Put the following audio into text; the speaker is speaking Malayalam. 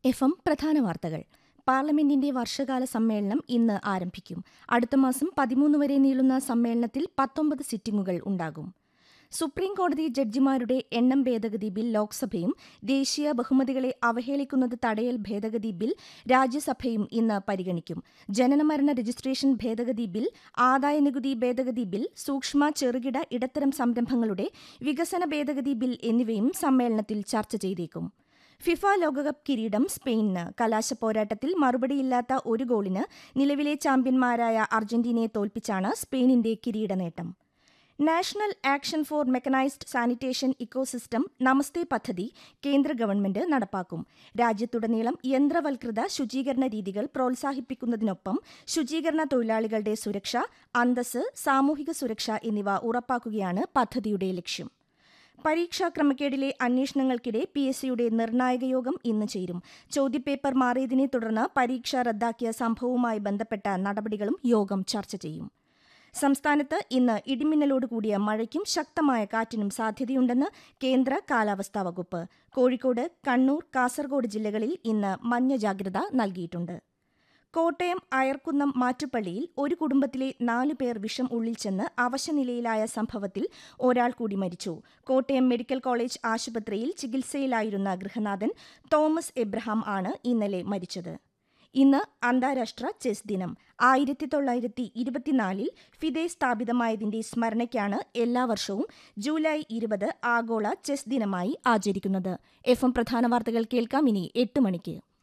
എഫ് എം പ്രധാന വാർത്തകൾ പാർലമെന്റിന്റെ വർഷകാല സമ്മേളനം ഇന്ന് ആരംഭിക്കും അടുത്ത മാസം പതിമൂന്ന് വരെ നീളുന്ന സമ്മേളനത്തിൽ പത്തൊമ്പത് സിറ്റിംഗുകൾ ഉണ്ടാകും സുപ്രീം കോടതി ജഡ്ജിമാരുടെ എണ്ണം ഭേദഗതി ബിൽ ലോക്സഭയും ദേശീയ ബഹുമതികളെ അവഹേളിക്കുന്നത് തടയൽ ഭേദഗതി ബിൽ രാജ്യസഭയും ഇന്ന് പരിഗണിക്കും ജനനമരണ രജിസ്ട്രേഷൻ ഭേദഗതി ബിൽ ആദായനികുതി ഭേദഗതി ബിൽ സൂക്ഷ്മ ചെറുകിട ഇടത്തരം സംരംഭങ്ങളുടെ വികസന ഭേദഗതി ബിൽ എന്നിവയും സമ്മേളനത്തിൽ ചർച്ച ചെയ്തേക്കും ഫിഫ ലോകകപ്പ് കിരീടം സ്പെയിനിന് കലാശപ്പോരാട്ടത്തിൽ മറുപടിയില്ലാത്ത ഒരു ഗോളിന് നിലവിലെ ചാമ്പ്യന്മാരായ അർജന്റീനയെ തോൽപ്പിച്ചാണ് സ്പെയിനിന്റെ കിരീട നേട്ടം national action for mechanised sanitation ecosystem Namaste പദ്ധതി കേന്ദ്ര ഗവൺമെന്റ് നടപ്പാക്കും രാജ്യത്തുടനീളം യന്ത്രവൽകൃത ശുചീകരണ രീതികൾ പ്രോത്സാഹിപ്പിക്കുന്നതിനൊപ്പം ശുചീകരണ തൊഴിലാളികളുടെ സുരക്ഷ അന്തസ് സാമൂഹിക സുരക്ഷ എന്നിവ ഉറപ്പാക്കുകയാണ് പദ്ധതിയുടെ ലക്ഷ്യം പരീക്ഷാ ക്രമക്കേടിലെ അന്വേഷണങ്ങൾക്കിടെ പി എസ് സിയുടെ നിർണായക യോഗം ഇന്ന് ചേരും ചോദ്യപേപ്പർ മാറിയതിനെ തുടർന്ന് പരീക്ഷ റദ്ദാക്കിയ സംഭവവുമായി ബന്ധപ്പെട്ട നടപടികളും യോഗം ചർച്ച ചെയ്യും സംസ്ഥാനത്ത് ഇന്ന് ഇടിമിന്നലോട് കൂടിയ മഴയ്ക്കും ശക്തമായ കാറ്റിനും സാധ്യതയുണ്ടെന്ന് കേന്ദ്ര കാലാവസ്ഥാ വകുപ്പ് കോഴിക്കോട് കണ്ണൂർ കാസർഗോഡ് ജില്ലകളിൽ ഇന്ന് മഞ്ഞ ജാഗ്രത നൽകിയിട്ടുണ്ട് കോട്ടയം അയർക്കുന്നം മാറ്റുപള്ളിയിൽ ഒരു കുടുംബത്തിലെ നാലു പേർ വിഷം ഉള്ളിൽ ചെന്ന് അവശനിലയിലായ സംഭവത്തിൽ ഒരാൾ കൂടി മരിച്ചു കോട്ടയം മെഡിക്കൽ കോളേജ് ആശുപത്രിയിൽ ചികിത്സയിലായിരുന്ന ഗൃഹനാഥൻ തോമസ് എബ്രഹാം ആണ് ഇന്നലെ മരിച്ചത് ഇന്ന് അന്താരാഷ്ട്ര ചെസ് ദിനം ആയിരത്തി തൊള്ളായിരത്തി ഇരുപത്തിനാലിൽ ഫിദെ സ്ഥാപിതമായതിന്റെ സ്മരണയ്ക്കാണ് എല്ലാ വർഷവും ജൂലൈ ഇരുപത് ആഗോള ചെസ് ദിനമായി ആചരിക്കുന്നത് എഫ് എം പ്രധാന വാർത്തകൾ കേൾക്കാം ഇനി എട്ട് മണിക്ക്